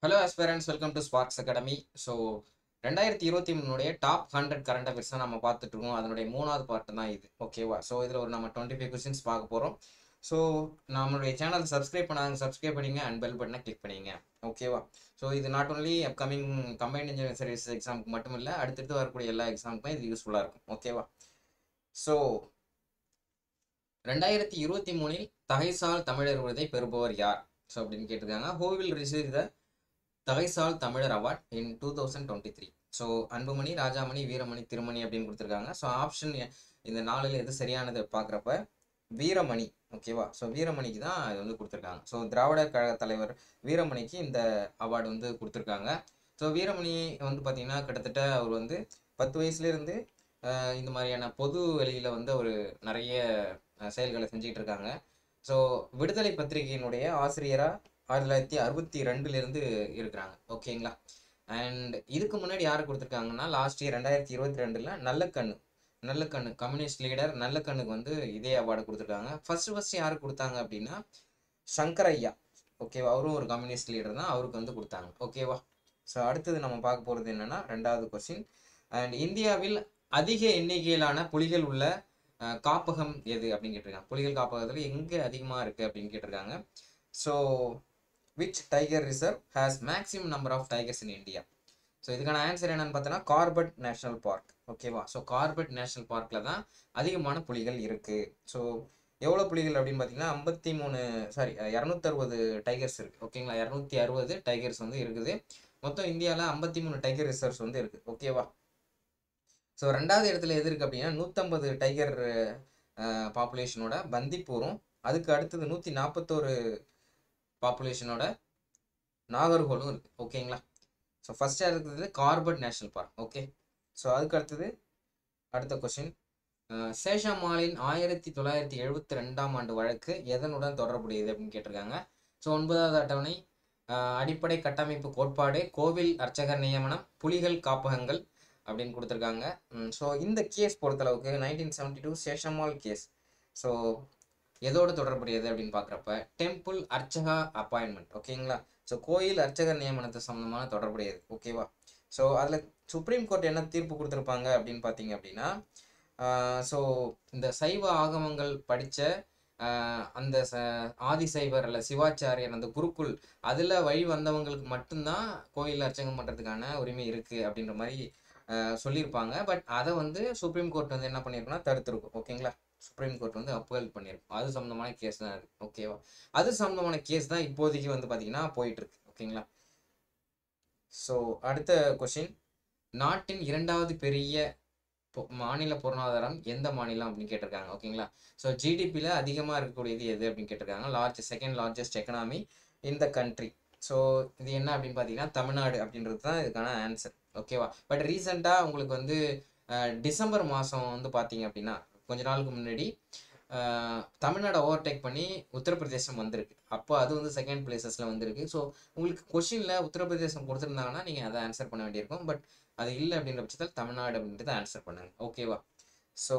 hello aspirants welcome to Sparks Academy so ரெண்டாயிரத்தி இருபத்தி மூணுடைய டாப் ஹண்ட்ரட் கரண்ட் அஃபேர்ஸ் தான் நம்ம பார்த்துட்டு இருக்கோம் அதனுடைய மூணாவது பார்ட் தான் இது ஓகேவா ஸோ இதில் ஒரு நம்ம டுவெண்ட்டி ஃபைவ் கொஸ்டின்ஸ் பார்க்க போகிறோம் ஸோ நம்மளுடைய சேனல் சப்ஸ்கிரைப் பண்ணாங்க சப்ஸ்கிரைப் பண்ணிங்க அண்ட் பெல் பட்டனை கிளிக் பண்ணிங்க ஓகேவா ஸோ இது not only upcoming combined engineering service எக்ஸாமுக்கு மட்டும் இல்லை அடுத்தடுத்து வரக்கூடிய எல்லா எக்ஸாமுக்குமே இது யூஸ்ஃபுல்லாக இருக்கும் ஓகேவா ஸோ ரெண்டாயிரத்தி இருபத்தி மூணில் தகைசால் தமிழர் விருதை பெறுபவர் யார் ஸோ அப்படின்னு கேட்டிருக்காங்க who will receive the Thagaisal Thamizhar award in two thousand twenty three so Anbumani Rajamani Veeramani Thirumani அப்படின்னு கொடுத்துருக்காங்க ஸோ ஆப்ஷன் இந்த நாளில் எது சரியானது பார்க்குறப்ப வீரமணி ஓகேவா ஸோ வீரமணிக்கு தான் இது வந்து கொடுத்துருக்காங்க ஸோ திராவிடர் கழக தலைவர் வீரமணிக்கு இந்த அவார்டு வந்து கொடுத்துருக்காங்க ஸோ வீரமணி வந்து பார்த்திங்கன்னா கிட்டத்தட்ட அவர் வந்து பத்து வயசுலேருந்து இந்த மாதிரியான பொது வெளியில் வந்து அவர் நிறைய அஹ், செயல்களை செஞ்சுக்கிட்டு இருக்காங்க ஸோ விடுதலை பத்திரிகையினுடைய ஆசிரியராக ஆயிரத்தி தொள்ளாயிரத்தி அறுபத்தி ரெண்டுலேருந்து இருக்கிறாங்க ஓகேங்களா அண்ட் இதுக்கு முன்னாடி யார் கொடுத்துருக்காங்கன்னா லாஸ்ட் இயர் ரெண்டாயிரத்தி இருபத்தி ரெண்டில் நல்லக்கண்ணு நல்லக்கண்ணு கம்யூனிஸ்ட் லீடர் நல்லக்கண்ணுக்கு வந்து இதே அவார்டு கொடுத்துருக்காங்க ஃபர்ஸ்ட் ஃபர்ஸ்ட் யாருக்கு கொடுத்தாங்க அப்படின்னா சங்கரையா ஓகேவா அவரும் ஒரு கம்யூனிஸ்ட் லீடர் தான் அவருக்கு வந்து கொடுத்தாங்க ஓகேவா ஸோ அடுத்தது நம்ம பார்க்க போகிறது என்னன்னா ரெண்டாவது கொஸ்டின் அண்ட் இந்தியாவில் அதிக எண்ணிக்கையிலான புலிகள் உள்ள அஹ், காப்பகம் எது அப்படின்னு கேட்டிருக்காங்க புலிகள் காப்பகத்தில் எங்கே அதிகமாக இருக்குது அப்படின்னு கேட்டிருக்காங்க so which tiger reserve has maximum number of tigers in India so இதுக்கான ஆன்சர் என்னன்னு பார்த்தோன்னா கார்பட் நேஷனல் பார்க் ஓகேவா ஸோ கார்பட் நேஷனல் பார்க்கில் தான் அதிகமான புலிகள் இருக்குது ஸோ எவ்வளோ புலிகள் அப்படின்னு பார்த்தீங்கன்னா ஐம்பத்தி மூணு சாரி இரநூத்தறுபது டைகர்ஸ் இருக்குது ஓகேங்களா இரநூத்தி அறுபது டைகர்ஸ் வந்து இருக்குது மொத்தம் இந்தியாவில் ஐம்பத்தி மூணு டைகர் ரிசர்வ்ஸ் வந்து இருக்குது ஓகேவா ஸோ ரெண்டாவது இடத்துல எது இருக்குது அப்படின்னா நூற்றம்பது டைகர் பாப்புலேஷனோட பந்திப்பூரும் அதுக்கு அடுத்தது நூற்றி நாற்பத்தோரு பாப்புலேஷனோட நாகர்கோலும் இருக்குது ஓகேங்களா ஸோ ஃபஸ்ட்டாக இருக்கிறது Corbett national park okay so அதுக்கு அடுத்தது அடுத்த கொஷின் சேஷம்மாளின் ஆயிரத்தி தொள்ளாயிரத்தி எழுபத்தி ரெண்டாம் ஆண்டு வழக்கு எதனுடன் தொடர்புடையது அப்படின்னு கேட்டிருக்காங்க ஸோ ஒன்பதாவது அட்டவணை அஹ், அடிப்படை கட்டமைப்பு கோட்பாடு கோவில் அர்ச்சகர் நியமனம் புலிகள் காப்பகங்கள் அப்படின்னு கொடுத்துருக்காங்க ஸோ இந்த கேஸ் பொறுத்தளவுக்கு nineteen seventy two Seshammal case so எதோடு தொடர்புடையது அப்படின்னு பார்க்குறப்ப டெம்பிள் அர்ச்சகா அப்பாயின்மெண்ட் ஓகேங்களா ஸோ கோயில் அர்ச்சகர் நியமனத்து சம்மந்தமான தொடர்புடையது ஓகேவா ஸோ அதில் சுப்ரீம் கோர்ட் என்ன தீர்ப்பு கொடுத்துருப்பாங்க அப்படின்னு பார்த்தீங்க அப்படின்னா ஸோ இந்த சைவ ஆகமங்கள் படித்த அந்த ச ஆதிசைவர் அல்ல சிவாச்சாரியர் அந்த குருக்குள் அதில் வழி வந்தவங்களுக்கு மட்டும்தான் கோயில் அர்ச்சகம் பண்ணுறதுக்கான உரிமை இருக்குது அப்படின்ற மாதிரி ஆஹ் சொல்லியிருப்பாங்க பட் அதை வந்து சுப்ரீம் கோர்ட் வந்து என்ன பண்ணியிருக்குன்னா தடுத்துருக்கும் ஓகேங்களா சுப்ரீம் கோர்ட் வந்து அப்போல் பண்ணியிருக்கும் அது சம்மந்தமான கேஸ் தான் அது ஓகேவா அது சம்மந்தமான கேஸ் தான் இப்போதைக்கு வந்து பார்த்தீங்கன்னா போயிட்டு இருக்கு ஓகேங்களா ஸோ அடுத்த கொஷின் நாட்டின் இரண்டாவது பெரிய பொ- மாநில பொருளாதாரம் எந்த மாநிலம் அப்படின்னு கேட்டிருக்காங்க ஓகேங்களா ஸோ ஜிடிபியில் அதிகமாக இருக்கக்கூடியது எது அப்படின்னு கேட்டிருக்காங்க large second largest economy in the country so இது என்ன அப்படின்னு பார்த்தீங்கன்னா தமிழ்நாடு அப்படின்றது தான் இதுக்கான ஆன்சர் ஓகேவா பட் ரீசெண்டாக உங்களுக்கு வந்து அஹ், டிசம்பர் மாதம் வந்து பார்த்தீங்க அப்படின்னா கொஞ்ச நாளுக்கு முன்னாடி அஹ், தமிழ்நாடு ஓவர்டேக் பண்ணி உத்தரப்பிரதேசம் வந்திருக்கு அப்போ அது வந்து செகண்ட் பிளேசஸில் வந்திருக்கு ஸோ உங்களுக்கு கொஷினில் உத்தரப்பிரதேசம் கொடுத்துருந்தாங்கன்னா நீங்கள் அதை ஆன்சர் பண்ண வேண்டியிருக்கும் பட் அது இல்லை அப்படின்ற பட்சத்தில் தமிழ்நாடு அப்படின்றத ஆன்சர் பண்ணுங்க ஓகேவா ஸோ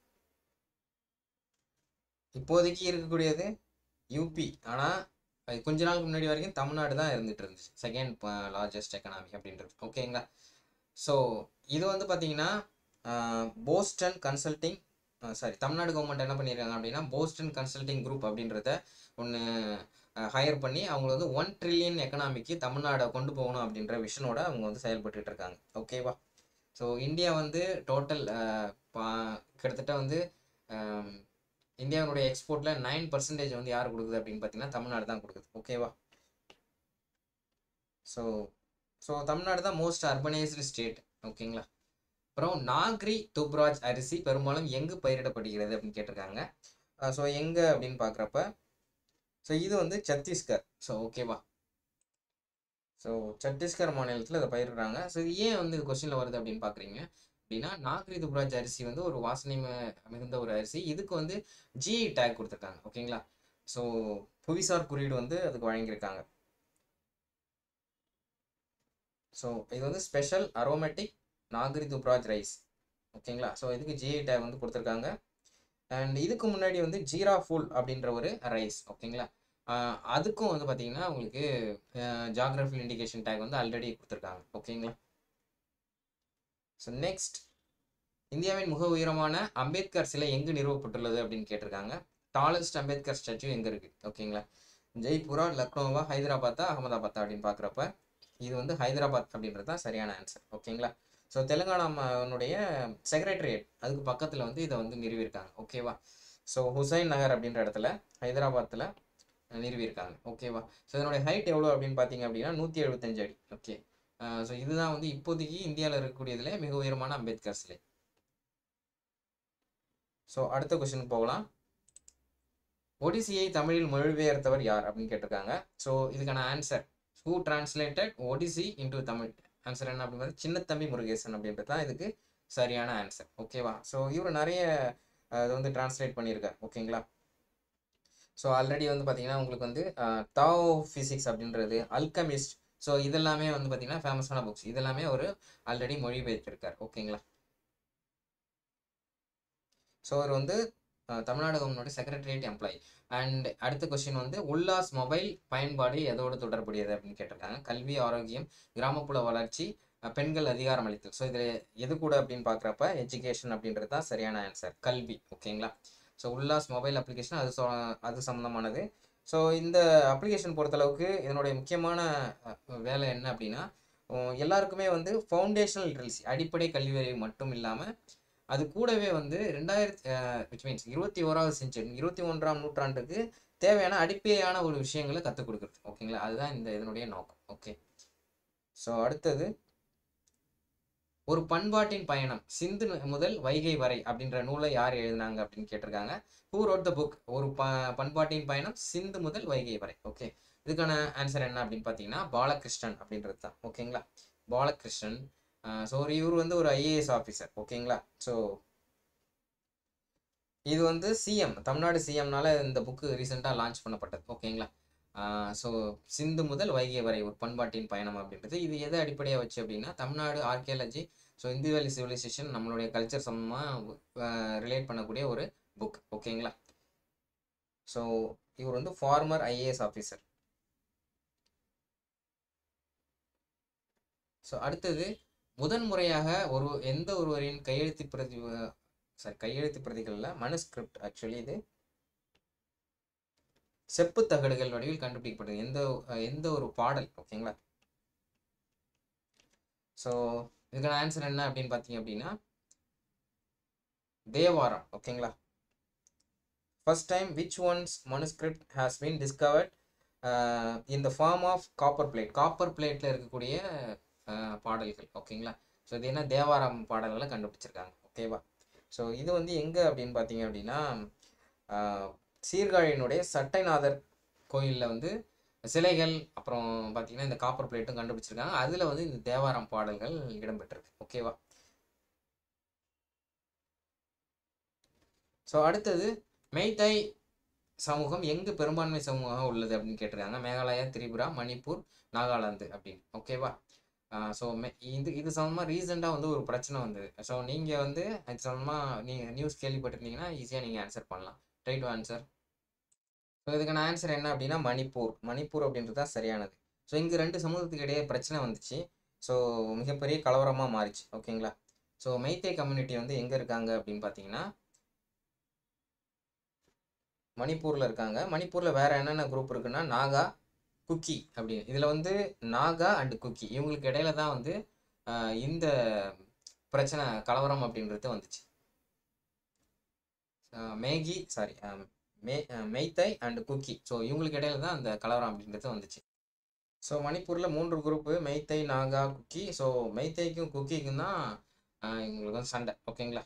இப்போதைக்கு இருக்கக்கூடியது யூபி ஆனால் கொஞ்ச நாளுக்கு முன்னாடி வரைக்கும் தமிழ்நாடு தான் இருந்துட்டு இருந்துச்சு செகண்ட் லார்ஜஸ்ட் எக்கனாமி அப்படின்றது ஓகேங்களா ஸோ இது வந்து பார்த்தீங்கன்னா Boston consulting sorry Tamil Nadu government என்ன பண்ணியிருக்காங்க அப்படின்னா போஸ்டன் கன்சல்டிங் குரூப் அப்படின்றத ஒன்று ஹையர் பண்ணி அவங்க வந்து ஒன் ட்ரில்லியன் எக்கனாமிக்கு தமிழ்நாடை கொண்டு போகணும் அப்படின்ற விஷனோட அவங்க வந்து செயல்பட்டுட்டு இருக்காங்க ஓகேவா ஸோ இந்தியா வந்து டோட்டல் கிட்டத்தட்ட வந்து ஆம், இந்தியாவுடைய எக்ஸ்போர்ட்டில் நைன் பர்சன்டேஜ் வந்து யார் கொடுக்குது அப்படின்னு பார்த்தீங்கன்னா தமிழ்நாடு தான் கொடுக்குது ஓகேவா ஸோ ஸோ தமிழ்நாடு தான் மோஸ்ட் அர்பனைஸ்டு ஸ்டேட் ஓகேங்களா அப்புறம் நாக்ரி துப்ராஜ் அரிசி பெரும்பாலும் எங்கு பயிரிடப்படுகிறது அப்படின்னு கேட்டிருக்காங்க ஸோ எங்கே அப்படின்னு பார்க்குறப்ப ஸோ இது வந்து சத்தீஸ்கர் ஸோ ஓகேவா ஸோ சத்தீஸ்கர் மாநிலத்தில் இதை பயிரிடுறாங்க ஸோ இது ஏன் வந்து கொஸ்டினில் வருது அப்படின்னு பார்க்குறீங்க அப்படின்னா நாக்ரி துப்ராஜ் அரிசி வந்து ஒரு வாசனை மி- மிகுந்த ஒரு அரிசி இதுக்கு வந்து ஜிஐ டேக் கொடுத்துருக்காங்க ஓகேங்களா ஸோ புவிசார் குறியீடு வந்து அதுக்கு வழங்கியிருக்காங்க ஸோ இது வந்து special aromatic Nagri Dubraj rice ஓகேங்களா ஸோ இதுக்கு ஜிஐ டேக் வந்து கொடுத்துருக்காங்க அண்ட் இதுக்கு முன்னாடி வந்து ஜீரா ஃபுல் அப்படின்ற ஒரு ரைஸ் ஓகேங்களா அதுக்கும் வந்து பார்த்தீங்கன்னா உங்களுக்கு ஜாகிரபிகல் இண்டிகேஷன் டேக் வந்து ஆல்ரெடி கொடுத்துருக்காங்க ஓகேங்களா ஸோ நெக்ஸ்ட் இந்தியாவின் மிக உயரமான அம்பேத்கர் சிலை எங்கு நிறுவப்பட்டுள்ளது அப்படின்னு கேட்டிருக்காங்க டாலஸ்ட் அம்பேத்கர் ஸ்டாச்சு எங்கே இருக்குது ஓகேங்களா ஜெய்ப்பூரா லக்னோவா ஹைதராபாத்தா அகமதாபாத்தா அப்படின்னு பார்க்குறப்ப இது வந்து ஹைதராபாத் அப்படின்றது தான் சரியான ஆன்சர் ஓகேங்களா ஸோ தெலுங்கானாவுடைய செக்ரட்டரியேட் அதுக்கு பக்கத்தில் வந்து இதை வந்து நிறுவியிருக்காங்க ஓகேவா ஸோ ஹுசைன் நகர் அப்படின்ற இடத்துல ஹைதராபாத்தில் நிறுவியிருக்காங்க ஓகேவா ஸோ இதனுடைய ஹைட் எவ்வளோ அப்படின்னு பார்த்தீங்க அப்படின்னா நூற்றி எழுபத்தஞ்சு அடி ஓகே ஸோ இதுதான் வந்து இப்போதைக்கு இந்தியாவில் இருக்கக்கூடியதுல மிக உயரமான அம்பேத்கர் சிலை ஸோ அடுத்த கொஸ்டினுக்கு போகலாம் ஒடிசியை தமிழில் மொழிபெயர்த்தவர் யார் அப்படின்னு கேட்டிருக்காங்க ஸோ இதுக்கான answer who translated Odissi into Tamil answer என்ன அப்படிங்கிறது சின்னத்தம்பி முருகேசன் அப்படின்றது தான் இதுக்கு சரியான ஆன்சர் ஓகேவா ஸோ இவர் நிறைய இது வந்து டிரான்ஸ்லேட் பண்ணியிருக்கார் ஓகேங்களா ஸோ ஆல்ரெடி வந்து பார்த்தீங்கன்னா உங்களுக்கு வந்து தாவோ ஃபிசிக்ஸ் அப்படின்றது அல்கமிஸ்ட் ஸோ இதெல்லாமே வந்து பார்த்தீங்கன்னா ஃபேமஸான புக்ஸ் இதெல்லாமே அவர் ஆல்ரெடி மொழிபெயர்த்திருக்கார் ஓகேங்களா ஸோ அவர் வந்து தமிழ்நாடு கவர்மெண்டோட செக்ரட்டரியேட் எம்ப்ளாயி அண்ட் அடுத்த கொஸ்டின் வந்து உல்லாஸ் மொபைல் பயன்பாடு எதோடு தொடர்புடையது அப்படின்னு கேட்டிருக்காங்க கல்வி ஆரோக்கியம் கிராமப்புற வளர்ச்சி பெண்கள் அதிகாரம் அளித்தல் ஸோ இதில் எது கூட அப்படின்னு பார்க்குறப்ப எஜுகேஷன் அப்படின்றது தான் சரியான ஆன்சர் கல்வி ஓகேங்களா ஸோ உல்லாஸ் மொபைல் அப்ளிகேஷன் அது அது சம்மந்தமானது ஸோ இந்த அப்ளிகேஷன் பொறுத்தளவுக்கு இதனுடைய முக்கியமான வேலை என்ன அப்படின்னா எல்லாருக்குமே வந்து ஃபவுண்டேஷனல் லிட்ரஸி அடிப்படை கல்வி அறிவு மட்டும் இல்லாமல் அது கூடவே வந்து ரெண்டாயிரத்தி விச் மீன்ஸ் இருபத்தி ஓராவது செஞ்சுரி இருபத்தி ஒன்றாம் நூற்றாண்டுக்கு தேவையான அடிப்படையான ஒரு விஷயங்களை கற்றுக் கொடுக்குறது ஓகேங்களா அதுதான் இந்த இதனுடைய நோக்கம் ஓகே ஸோ அடுத்தது ஒரு பண்பாட்டின் பயணம் சிந்து முதல் வைகை வரை அப்படின்ற நூலை யார் எழுதினாங்க அப்படின்னு கேட்டிருக்காங்க ஹூ ரோட் த புக் ஒரு ப பண்பாட்டின் பயணம் சிந்து முதல் வைகை வரை ஓகே இதுக்கான ஆன்சர் என்ன அப்படின்னு பார்த்தீங்கன்னா பாலகிருஷ்ணன் அப்படின்றது தான் ஓகேங்களா பாலகிருஷ்ணன் ஸோ ஒரு இவர் வந்து ஒரு ஐஏஎஸ் ஆஃபீஸர் ஓகேங்களா ஸோ இது வந்து சிஎம் தமிழ்நாடு சிஎம்னால இந்த புக்கு ரீசெண்டாக லான்ச் பண்ணப்பட்டது ஓகேங்களா ஸோ சிந்து முதல் வைகை வரை ஒரு பண்பாட்டின் பயணம் அப்படின்றது இது எதை அடிப்படையாக வச்சு அப்படின்னா தமிழ்நாடு ஆர்கியாலஜி ஸோ இந்து வேலி சிவிலைசேஷன் நம்மளுடைய கல்ச்சர் சம்மந்தமாக ரிலேட் பண்ணக்கூடிய ஒரு புக் ஓகேங்களா ஸோ இவர் வந்து ஃபார்மர் ஐஏஎஸ் ஆஃபீஸர் ஸோ அடுத்தது முதன்முறையாக ஒரு எந்த ஒருவரின் கையெழுத்து பிரதி சாரி கையெழுத்து பிரதிகளில் மனுஸ்கிரிப்ட் ஆக்சுவலி இது செப்பு தகடுகள் வடிவில் கண்டுபிடிக்கப்பட்டது எந்த எந்த ஒரு பாடல் ஓகேங்களா ஸோ இதுக்கான ஆன்சர் என்ன அப்படின்னு பார்த்தீங்க அப்படின்னா தேவாரம் ஓகேங்களா first time which once manuscript has been discovered in the form of copper plate copper பிளேட்டில் இருக்கக்கூடிய பாடல்கள் ஓகேங்களா ஸோ இது என்ன தேவாரம் பாடல்களை கண்டுபிடிச்சிருக்காங்க ஓகேவா ஸோ இது வந்து எங்கே அப்படின்னு பார்த்தீங்க அப்படின்னா சீர்காழியினுடைய சட்டைநாதர் கோயிலில் வந்து சிலைகள் அப்புறம் பார்த்தீங்கன்னா இந்த காப்பர் பிளேட்டும் கண்டுபிடிச்சிருக்காங்க அதில் வந்து இந்த தேவாரம் பாடல்கள் இடம்பெற்றிருக்கு ஓகேவா ஸோ அடுத்தது மெய்தை சமூகம் எங்கு பெரும்பான்மை சமூகமாக உள்ளது அப்படின்னு கேட்டிருக்காங்க மேகாலயா திரிபுரா மணிப்பூர் நாகாலாந்து அப்படின்னு ஓகேவா ஸோ இது இது சம்மந்தமாக ரீசெண்டாக வந்து ஒரு பிரச்சனை வந்தது ஸோ நீங்கள் வந்து அது சம்மந்தமாக நீங்கள் நியூஸ் கேள்விப்பட்டிருந்தீங்கன்னா ஈஸியாக நீங்கள் ஆன்சர் பண்ணலாம் ட்ரை டு ஆன்சர் ஸோ இதுக்கான ஆன்சர் என்ன அப்படின்னா மணிப்பூர் மணிப்பூர் அப்படின்றது தான் சரியானது ஸோ இங்கே ரெண்டு சமூகத்துக்கு இடையே பிரச்சனை வந்துச்சு ஸோ மிகப்பெரிய கலவரமாக மாறிச்சு ஓகேங்களா ஸோ மெய்த்தே கம்யூனிட்டி வந்து எங்கே இருக்காங்க அப்படின்னு பார்த்தீங்கன்னா மணிப்பூரில் இருக்காங்க மணிப்பூரில் வேறு என்னென்ன குரூப் இருக்குன்னா நாகா குக்கி அப்படின்னு இதில் வந்து நாகா அண்டு குக்கி இவங்களுக்கு இடையில தான் வந்து இந்த பிரச்சனை கலவரம் அப்படின்றது வந்துச்சு மேகி சாரி மே மெய்த்தை அண்டு குக்கி ஸோ இவங்களுக்கு இடையில தான் அந்த கலவரம் அப்படின்றது வந்துச்சு ஸோ மணிப்பூரில் மூன்று குரூப்பு மெய்த்தை நாகா குக்கி ஸோ மெய்த்தைக்கும் குக்கிக்கும் தான் இவங்களுக்கு வந்து சண்டை ஓகேங்களா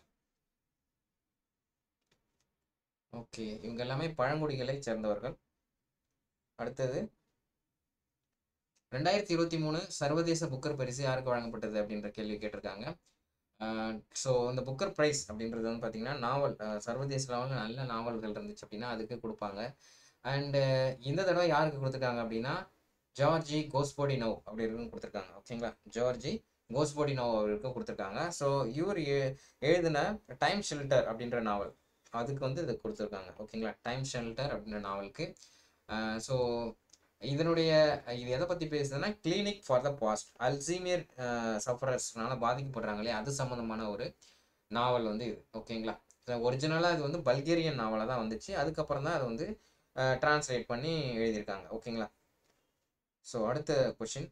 ஓகே இவங்க எல்லாமே பழங்குடிகளை சேர்ந்தவர்கள் அடுத்தது ரெண்டாயிரத்தி இருபத்தி மூணு சர்வதேச புக்கர் பரிசு யாருக்கு வழங்கப்பட்டது அப்படின்ற கேள்வி கேட்டிருக்காங்க ஸோ இந்த புக்கர் ப்ரைஸ் அப்படின்றது வந்து பார்த்தீங்கன்னா நாவல் சர்வதேச லெவலில் நல்ல நாவல்கள் இருந்துச்சு அப்படின்னா அதுக்கு கொடுப்பாங்க அண்டு இந்த தடவை யாருக்கு கொடுத்துருக்காங்க அப்படின்னா ஜார்ஜி கோஸ்போடினோ அப்படி இருக்குன்னு கொடுத்துருக்காங்க ஓகேங்களா ஜார்ஜி கோஸ்போடினோ அவருக்கு கொடுத்துருக்காங்க ஸோ இவர் எழுதின டைம் ஷெல்டர் அப்படின்ற நாவல் அதுக்கு வந்து இது கொடுத்துருக்காங்க ஓகேங்களா டைம் ஷெல்டர் அப்படின்ற நாவலுக்கு ஸோ இதனுடைய இது எதை பற்றி பேசுதுன்னா clinic for the past Alzheimer சஃபரர்ஸ்னால பாதிக்கப்படுறாங்க இல்லையா அது சம்மந்தமான ஒரு நாவல் வந்து இது ஓகேங்களா ஒரிஜினலாக இது வந்து பல்கேரியன் நாவலாக தான் வந்துச்சு அதுக்கப்புறம் தான் அது வந்து டிரான்ஸ்லேட் பண்ணி எழுதியிருக்காங்க ஓகேங்களா ஸோ அடுத்த கொஷின்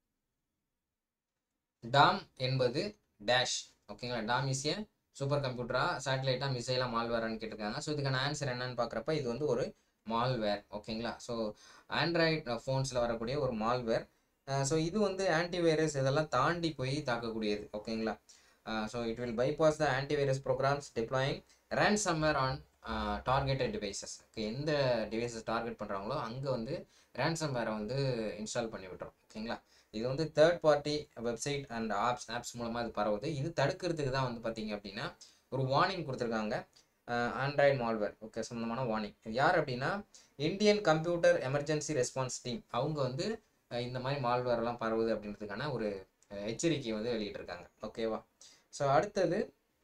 டாம் என்பது டேஷ் ஓகேங்களா டாம் இஸ் ஏ சூப்பர் கம்ப்யூட்டரா சேட்டலைட்டா மிசைலா மால்வேரான்னு கேட்டிருக்காங்க ஸோ இதுக்கான ஆன்சர் என்னன்னு பார்க்குறப்ப இது வந்து ஒரு மால்வேர் ஓகேங்களா ஸோ ஆண்ட்ராய்ட் ஃபோன்ஸில் வரக்கூடிய ஒரு மால்வேர் ஸோ இது வந்து ஆன்டிவைரஸ் இதெல்லாம் தாண்டி போய் தாக்கக்கூடியது ஓகேங்களா so it will bypass the antivirus programs deploying ransomware on targeted devices okay எந்த டிவைசஸ் டார்கெட் பண்ணுறாங்களோ அங்கே வந்து ரேன்சம்வேரை வந்து இன்ஸ்டால் பண்ணி விட்டுரும் ஓகேங்களா இது வந்து third party website and apps apps மூலமாக இது பரவுது இது தடுக்கிறதுக்கு தான் வந்து பார்த்தீங்க அப்படின்னா ஒரு வார்னிங் கொடுத்துருக்காங்க ஆண்ட்ராய்டு மால்வேர் ஓகே சம்மந்தமான வார்னிங் யார் அப்படின்னா Indian computer emergency response team அவங்க வந்து இந்த மாதிரி மால்வேர்லாம் பரவுது அப்படின்றதுக்கான ஒரு எச்சரிக்கையை வந்து வெளியிட்டிருக்காங்க ஓகேவா ஸோ அடுத்தது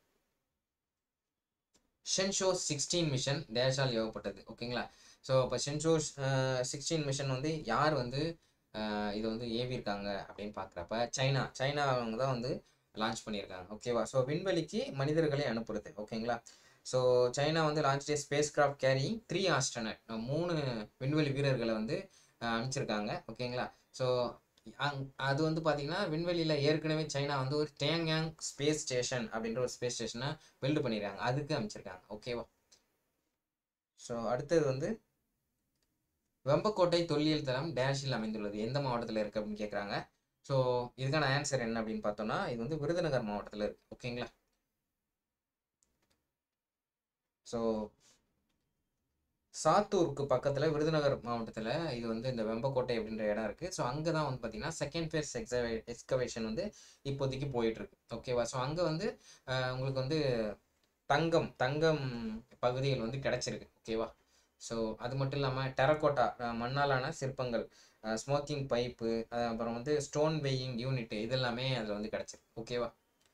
ஷென்ஷோ சிக்ஸ்டீன் மிஷன் டேஷால் ஏவப்பட்டது ஓகேங்களா ஸோ இப்போ ஷென்ஷோ சிக்ஸ்டீன் மிஷன் வந்து யார் வந்து இது வந்து ஏவிருக்காங்க அப்படின்னு பார்க்குறப்ப சைனா சைனா அவங்க தான் வந்து லான்ச் பண்ணியிருக்காங்க ஓகேவா ஸோ விண்வெளிக்கு மனிதர்களை அனுப்புறது ஓகேங்களா ஸோ சைனா வந்து launched spacecraft carrying three astronaut மூணு விண்வெளி வீரர்களை வந்து அனுப்பிச்சிருக்காங்க ஓகேங்களா ஸோ அங் அது வந்து பார்த்தீங்கன்னா விண்வெளியில் ஏற்கனவே சைனா வந்து ஒரு டேங்யாங் ஸ்பேஸ் ஸ்டேஷன் அப்படின்ற ஒரு ஸ்பேஸ் ஸ்டேஷனை பில்டு பண்ணியிருக்காங்க அதுக்கு அமைச்சிருக்காங்க ஓகேவா ஸோ அடுத்தது வந்து வெம்பக்கோட்டை தொல்லியல் தளம் டேஷில் அமைந்துள்ளது எந்த மாவட்டத்தில் இருக்குது அப்படின்னு கேட்குறாங்க ஸோ இதுக்கான ஆன்சர் என்ன அப்படின்னு பார்த்தோம்னா இது வந்து விருதுநகர் மாவட்டத்தில் இருக்குது ஓகேங்களா ஸோ சாத்தூருக்கு பக்கத்தில் விருதுநகர் மாவட்டத்தில் இது வந்து இந்த வெம்பக்கோட்டை அப்படின்ற இடம் இருக்குது ஸோ அங்கே தான் வந்து பார்த்தீங்கன்னா செகண்ட் ஃபேஸ் எக்ஸவே எக்ஸ்கவேஷன் வந்து இப்போதைக்கு போயிட்டுருக்கு ஓகேவா ஸோ அங்கே வந்து உங்களுக்கு வந்து தங்கம் தங்கம் பகுதிகள் வந்து கிடச்சிருக்கு ஓகேவா ஸோ அது மட்டும் இல்லாமல் டெரக்கோட்டா மண்ணாலான சிற்பங்கள் ஸ்மோக்கிங் பைப்பு அப்புறம் வந்து ஸ்டோன் வெயிங் யூனிட் இது எல்லாமே அதில் வந்து கிடச்சிருக்கு ஓகேவா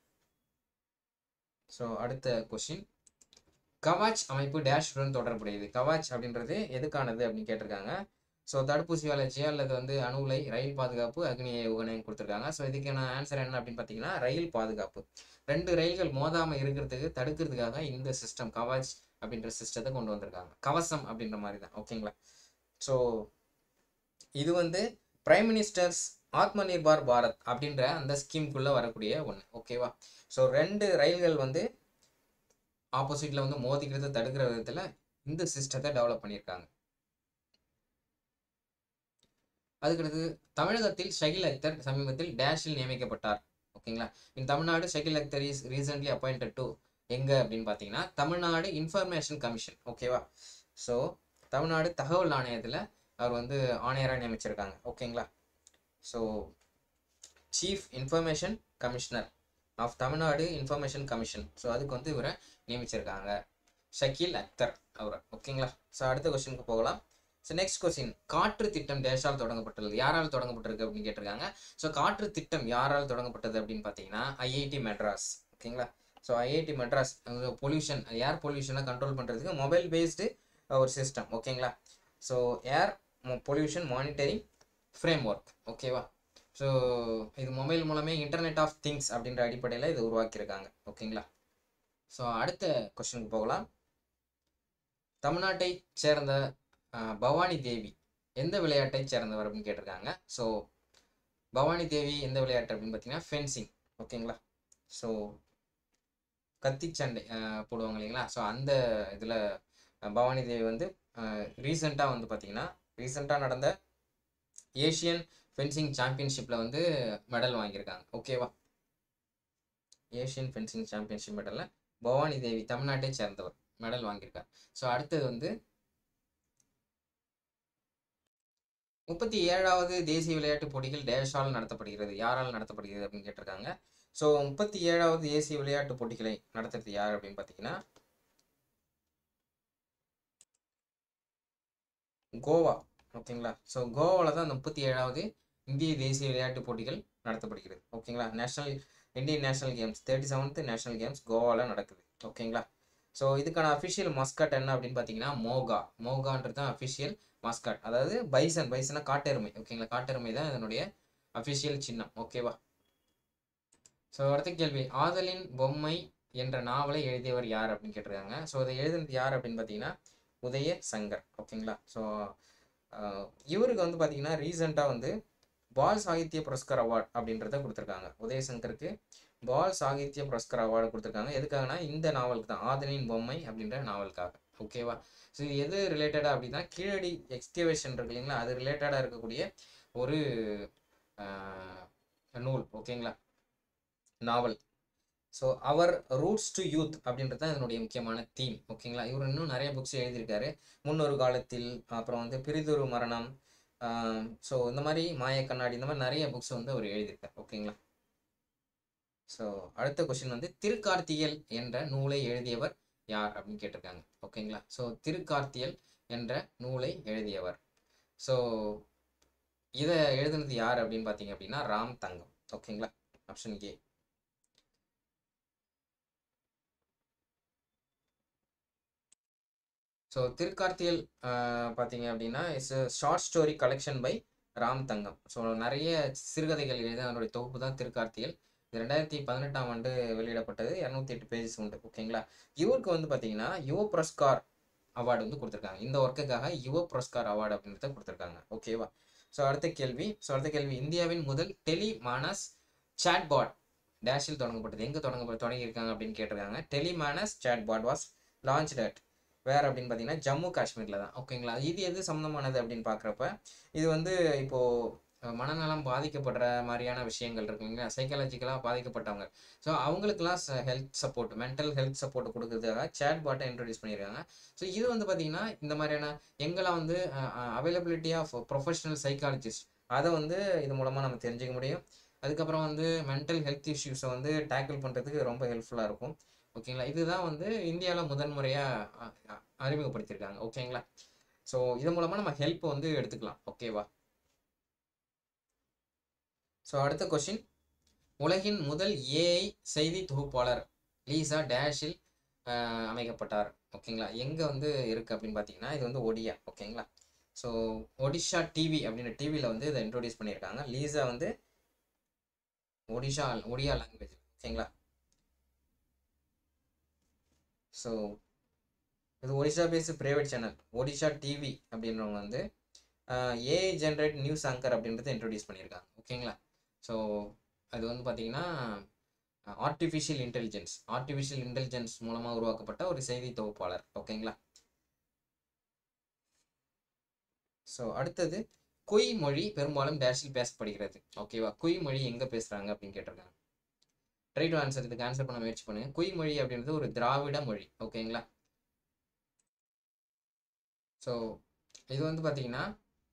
ஸோ அடுத்த கொஷின் கவாச் அமைப்பு டேஷுடன் தொடர்புடையது கவாச் அப்படின்றது எதுக்கானது அப்படின்னு கேட்டிருக்காங்க ஸோ தடுப்பூசி வளர்ச்சியா அல்லது வந்து அணு உலை ரயில் பாதுகாப்பு அக்னி ஏவுகணைன்னு கொடுத்துருக்காங்க ஸோ இதுக்கான ஆன்சர் என்ன அப்படின்னு பார்த்தீங்கன்னா ரயில் பாதுகாப்பு ரெண்டு ரயில்கள் மோதாமல் இருக்கிறதுக்கு தடுக்கிறதுக்காக இந்த சிஸ்டம் கவாச் அப்படின்ற சிஸ்டத்தை கொண்டு வந்திருக்காங்க கவசம் அப்படின்ற மாதிரி தான் ஓகேங்களா ஸோ இது வந்து பிரைம் மினிஸ்டர்ஸ் ஆத்ம நிர்பார் பாரத் அப்படின்ற அந்த ஸ்கீம்குள்ளே வரக்கூடிய ஒன்று ஓகேவா ஸோ ரெண்டு ரயில்கள் வந்து ஆப்போசிட்டில் வந்து மோதிக்கிறத தடுக்கிற விதத்தில் இந்த சிஸ்டத்தை டெவலப் பண்ணியிருக்காங்க அதுக்கடுத்து தமிழகத்தில் ஷகில் அக்தர் சமீபத்தில் டேஷில் நியமிக்கப்பட்டார் ஓகேங்களா in Tamil Nadu Shakeel Akhtar is recently appointed to எங்கே அப்படின்னு பார்த்தீங்கன்னா தமிழ்நாடு இன்ஃபர்மேஷன் கமிஷன் ஓகேவா ஸோ தமிழ்நாடு தகவல் ஆணையத்தில் அவர் வந்து ஆணையராக நியமிச்சிருக்காங்க ஓகேங்களா so chief information commissioner of Tamil Nadu information commission so அதுக்கு வந்து இவரை நியமிச்சிருக்காங்க ஷக்கீல் அக்தர் அவரை ஓகேங்களா ஸோ அடுத்த கொஸ்டினுக்கு போகலாம் ஸோ நெக்ஸ்ட் கொஸ்டின் காற்று திட்டம் டேஷால் தொடங்கப்பட்டுள்ளது யாரால் தொடங்கப்பட்டிருக்கு அப்படின்னு கேட்டிருக்காங்க ஸோ காற்று திட்டம் யாரால் தொடங்கப்பட்டது அப்படின்னு பார்த்தீங்கன்னா ஐஐடி மெட்ராஸ் ஓகேங்களா so IIT Madras pollution air பொல்யூஷனை கண்ட்ரோல் பண்ணுறதுக்கு மொபைல் பேஸ்டு ஒரு சிஸ்டம் ஓகேங்களா so air pollution monitoring framework ஓகேவா ஸோ இது மொபைல் மூலமே இன்டர்நெட் ஆஃப் திங்ஸ் அப்படின்ற அடிப்படையில் இது உருவாக்கியிருக்காங்க ஓகேங்களா ஸோ அடுத்த கொஸ்டினுக்கு போகலாம் தமிழ்நாட்டை சேர்ந்த பவானி தேவி எந்த விளையாட்டை சேர்ந்தவர் அப்படின்னு கேட்டிருக்காங்க ஸோ பவானி தேவி எந்த விளையாட்டு அப்படின்னு பார்த்தீங்கன்னா ஃபென்சிங் ஓகேங்களா ஸோ கத்தி சண்டை போடுவாங்க இல்லைங்களா ஸோ அந்த இதில் பவானி தேவி வந்து ரீசெண்டாக வந்து பார்த்தீங்கன்னா ரீசெண்டாக நடந்த ஏஷியன் ஃபென்சிங் சாம்பியன்ஷிப்பில் வந்து மெடல் வாங்கியிருக்காங்க ஓகேவா ஏஷியன் ஃபென்சிங் சாம்பியன்ஷிப் மெடலில் பவானி தேவி தமிழ்நாட்டை சேர்ந்தவர் மெடல் வாங்கியிருக்கார் ஸோ அடுத்தது வந்து முப்பத்தி ஏழாவது தேசிய விளையாட்டுப் போட்டிகள் டேஷால் நடத்தப்படுகிறது யாரால் நடத்தப்படுகிறது அப்படின்னு கேட்டிருக்காங்க ஸோ முப்பத்தி ஏழாவது தேசிய விளையாட்டுப் போட்டிகளை நடத்துறது யார் அப்படின்னு பார்த்தீங்கன்னா கோவா ஓகேங்களா ஸோ கோவாவில் தான் அந்த முப்பத்தி ஏழாவது இந்திய தேசிய விளையாட்டுப் போட்டிகள் நடத்தப்படுகிறது ஓகேங்களா national Indian national games thirty seventh national games கோவாவில் நடக்குது ஓகேங்களா ஸோ இதுக்கான அஃபிஷியல் மஸ்கட் என்ன அப்படின்னு பார்த்தீங்கன்னா மோகா மோகான்றது தான் அஃபிஷியல் மஸ்கட் அதாவது பைசன் பைசனா காட்டெருமை ஓகேங்களா காட்டெருமை தான் இதனுடைய அஃபிஷியல் சின்னம் ஓகேவா ஸோ அடுத்த கேள்வி ஆதலின் பொம்மை என்ற நாவலை எழுதியவர் யார் அப்படின்னு கேட்டிருக்காங்க ஸோ அதை எழுதுனது யார் அப்படின்னு பார்த்தீங்கன்னா உதய சங்கர் ஓகேங்களா ஸோ இவருக்கு வந்து பார்த்தீங்கன்னா ரீசெண்டாக வந்து பால் சாகித்ய புரஸ்கார் அவார்ட் அப்படின்றத கொடுத்துருக்காங்க உதயசங்கருக்கு பால் சாகித்ய புரஸ்கார் அவார்டு கொடுத்துருக்காங்க எதுக்காகனா இந்த நாவலுக்கு தான் ஆதலின் பொம்மை அப்படின்ற நாவலுக்காக ஓகேவா ஸோ இது எது ரிலேட்டடாக அப்படின்னா கீழடி எக்ஸ்டிவேஷன் இருக்கு இல்லைங்களா அது ரிலேட்டடாக இருக்கக்கூடிய ஒரு ஆஹ், நூல் ஓகேங்களா நாவல் ஸோ அவர் ரூட்ஸ் டு யூத் அப்படின்றது தான் இதனுடைய முக்கியமான தீம் ஓகேங்களா இவர் இன்னும் நிறைய புக்ஸ் எழுதியிருக்காரு முன்னொரு காலத்தில் அப்புறம் வந்து பிரிதொரு மரணம் ஸோ இந்த மாதிரி மாய கண்ணாடி இந்த மாதிரி நிறைய புக்ஸ் வந்து அவர் எழுதியிருக்கார் ஓகேங்களா ஸோ அடுத்த கொஸ்டின் வந்து திருக்கார்த்தியல் என்ற நூலை எழுதியவர் யார் அப்படின்னு கேட்டிருக்காங்க ஓகேங்களா ஸோ திருக்கார்த்தியல் என்ற நூலை எழுதியவர் ஸோ இதை எழுதுனது யார் அப்படின்னு பார்த்தீங்க அப்படின்னா ராம் தங்கம் ஓகேங்களா ஆப்ஷன் ஏ ஸோ திருக்கார்த்தியல் ஆஹ், பார்த்தீங்க அப்படின்னா it's short story collection by Ram Thangam so நிறைய சிறுகதைகள் எழுதி அதனுடைய தொகுப்பு தான் திருக்கார்த்தியல் இது ரெண்டாயிரத்தி பதினெட்டாம் ஆண்டு வெளியிடப்பட்டது இரநூத்தி எட்டு பேஜஸ் உண்டு ஓகேங்களா இவருக்கு வந்து பார்த்தீங்கன்னா யுவ புரஸ்கார் அவார்டு வந்து கொடுத்துருக்காங்க இந்த ஒர்க்குக்காக யுவ புரஸ்கார் அவார்டு அப்படின்றத கொடுத்துருக்காங்க ஓகேவா ஸோ அடுத்த கேள்வி ஸோ அடுத்த கேள்வி இந்தியாவின் முதல் டெலி மானஸ் சாட்பாட் டேஷில் தொடங்கப்பட்டது எங்கே தொடங்க தொடங்கியிருக்காங்க அப்படின்னு கேட்டிருக்காங்க Tele Manas chatbot was launch at where அப்படின்னு பார்த்தீங்கன்னா ஜம்மு காஷ்மீரில் தான் ஓகேங்களா இது எது சம்மந்தமானது அப்படின்னு பார்க்குறப்ப இது வந்து இப்போது மனநலம் பாதிக்கப்படுற மாதிரியான விஷயங்கள் இருக்குங்களா சைக்காலஜிக்கலாக பாதிக்கப்பட்டவங்க ஸோ அவங்களுக்குலாம் health support mental health support கொடுக்கறதுக்காக சேட் பாட்டை இன்ட்ரடியூஸ் பண்ணியிருக்காங்க ஸோ இது வந்து பார்த்தீங்கன்னா இந்த மாதிரியான எங்கெல்லாம் வந்து அவைலபிலிட்டி ஆஃப் ப்ரொஃபஷனல் சைக்காலஜிஸ்ட் அதை வந்து இது மூலமாக நம்ம தெரிஞ்சுக்க முடியும் அதுக்கப்புறம் வந்து மென்டல் ஹெல்த் இஷ்யூஸை வந்து டேக்கிள் பண்ணுறதுக்கு ரொம்ப ஹெல்ப்ஃபுல்லாக இருக்கும் ஓகேங்களா இதுதான் வந்து இந்தியாவில் முதன் முறையாக அறிமுகப்படுத்தியிருக்காங்க ஓகேங்களா ஸோ இது மூலமாக நம்ம ஹெல்ப் வந்து எடுத்துக்கலாம் ஓகேவா ஸோ அடுத்த கொஷின் உலகின் முதல் ஏஐ செய்தி தொகுப்பாளர் லீசா டேஷில் ஆஹ், அமைக்கப்பட்டார் ஓகேங்களா எங்கே வந்து இருக்குது அப்படின்னு பார்த்தீங்கன்னா இது வந்து ஒடியா ஓகேங்களா ஸோ ஒடிஷா டிவி அப்படின்ற டிவியில் வந்து இதை இன்ட்ரோடியூஸ் பண்ணியிருக்காங்க லீசா வந்து ஒடிஷா ஒடியா லாங்குவேஜ் ஓகேங்களா ஸோ இது Odisha based private channel Odisha TV அப்படின்றவங்க வந்து ஏஐ ஜென்ரேட் நியூஸ் ஆங்கர் அப்படின்றத இன்ட்ரோடியூஸ் பண்ணியிருக்காங்க ஓகேங்களா ஸோ அது வந்து பார்த்தீங்கன்னா ஆர்டிஃபிஷியல் இன்டெலிஜென்ஸ் ஆர்டிஃபிஷியல் இன்டெலிஜென்ஸ் மூலமாக உருவாக்கப்பட்ட ஒரு செய்தி தொகுப்பாளர் ஓகேங்களா ஸோ அடுத்தது குய் மொழி பெரும்பாலும் டேஷில் பேசப்படுகிறது ஓகேவா குய் மொழி எங்கே பேசுகிறாங்க அப்படின்னு கேட்டிருக்காங்க ட்ரை டு ஆன்சர் இதுக்கு ஆன்சர் பண்ண முயற்சி பண்ணுங்க குய் மொழி அப்படின்றது ஒரு திராவிட மொழி ஓகேங்களா ஸோ இது வந்து பார்த்தீங்கன்னா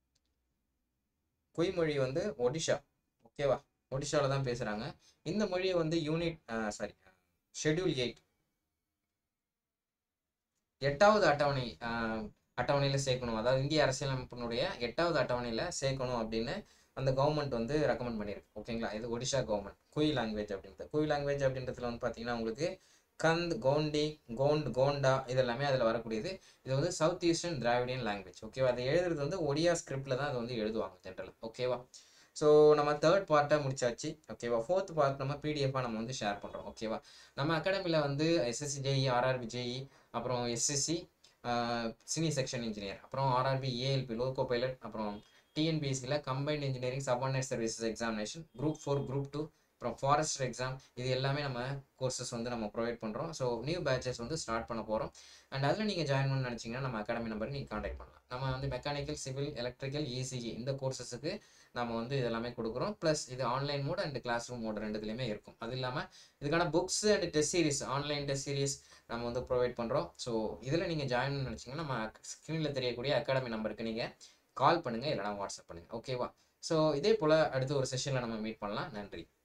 குய் மொழி வந்து ஒடிஷா ஓகேவா ஒடிஷாவில் தான் பேசுகிறாங்க இந்த மொழியை வந்து யூனிட் சாரி ஷெட்யூல் எயிட் எட்டாவது அட்டவணை அட்டவணையில் சேர்க்கணும் அதாவது இந்திய அரசியலமைப்பினுடைய எட்டாவது அட்டவணையில் சேர்க்கணும் அப்படின்னு அந்த கவர்மெண்ட் வந்து ரெக்கமெண்ட் பண்ணியிருக்கு ஓகேங்களா இது ஒடிஷா கவர்மெண்ட் குய் லாங்குவேஜ் அப்படின்றது குய் லாங்குவேஜ் அப்படின்றதுல வந்து பார்த்தீங்கன்னா உங்களுக்கு கந்த் கோண்டி கோண்ட் கோண்டா இது எல்லாமே அதில் வரக்கூடியது இது வந்து சவுத் ஈஸ்டர்ன் திராவிடியன் லாங்குவேஜ் ஓகேவா அதை எழுதுறது வந்து ஒடியா ஸ்கிரிப்டில் தான் அதை வந்து எழுதுவாங்க ஜென்ரலாக ஓகேவா ஸோ நம்ம தேர்ட் பார்ட்டை முடிச்சாச்சு ஓகேவா ஃபோர்த் பார்ட் நம்ம பிடிஎஃபாக நம்ம வந்து ஷேர் பண்ணுறோம் ஓகேவா நம்ம அகாடமியில் வந்து எஸ்எஸ்சி ஜேஇ ஆர்ஆர்பி ஜேஇ அப்புறம் எஸ்எஸ்சி சினி செக்ஷன் இன்ஜினியர் அப்புறம் ஆர்ஆர்பி ஏஎல்பி லோகோ பைலட் அப்புறம் டிஎன்பிஎஸ்சியில் combined engineering subordinate services examination group four group two அப்புறம் ஃபாரஸ்டர் எக்ஸாம் இது எல்லாமே நம்ம கோர்சஸ் வந்து நம்ம ப்ரொவைட் பண்ணுறோம் ஸோ நியூ பேட்சஸ் வந்து ஸ்டார்ட் பண்ண போகிறோம் அண்ட் அதில் நீங்கள் ஜாயின் பண்ண நினச்சிங்கன்னா நம்ம அகாடமி நம்பர் நீங்கள் காண்டாக்ட் பண்ணலாம் நம்ம வந்து மெக்கானிக்கல் சிவில் எலக்ட்ரிக்கல் இசிஇ இந்த கோர்சஸுக்கு நம்ம வந்து இதெல்லாமே கொடுக்குறோம் ப்ளஸ் இது online mode and classroom mode ரெண்டுத்துலேயுமே இருக்கும் அது இல்லாமல் இதுக்கான books and test series online test series நம்ம வந்து ப்ரொவைட் பண்ணுறோம் ஸோ இதில் நீங்கள் ஜாயின் பண்ண நினச்சிங்கன்னா நம்ம ஸ்க்ரீனில் தெரியக்கூடிய அகாடமி நம்பருக்கு நீங்கள் கால் பண்ணுங்கள் இல்லைனா வாட்ஸ்அப் பண்ணுங்கள் ஓகேவா ஸோ இதே போல் அடுத்து ஒரு செஷனில் நம்ம மீட் பண்ணலாம் நன்றி